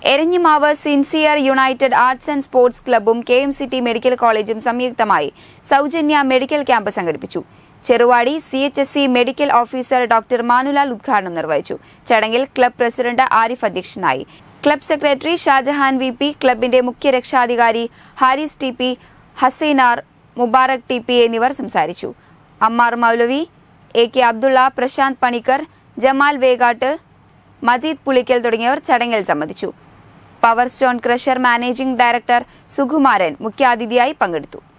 Eranhimavu sincere united arts and sports ക്ലബ്ബും K M city medical കോളേജും സംയുക്തമായി സൗജന്യ മെഡിക്കൽ ക്യാമ്പ് സംഘടിപ്പിച്ചു Cheruvadi C H S C medical officer doctor Manulal ഉദ്ഘാടനം നിർവഹിച്ചു ചടങ്ങിൽ ക്ലബ് പ്രസിഡന്റ് ആരിഫ് അധ്യക്ഷനായി club secretary Shajahan V P ക്ലബിന്റെ മുഖ്യ രക്ഷാധികാരി Haris T P Haseenar Mubarak T P എന്നിവർ സംസാരിച്ചു അമ്മാർ മൗലവി എ കെ അബ്ദുള്ള പ്രശാന്ത് പണിക്കർ ജമാൽ വേഗാട്ട് മജീദ് പുളിക്കൽ തുടങ്ങിയവർ ചടങ്ങിൽ സംബന്ധിച്ചു power stone crusher managing director Sukumaran മുഖ്യാതിഥിയായി പങ്കെടുത്തു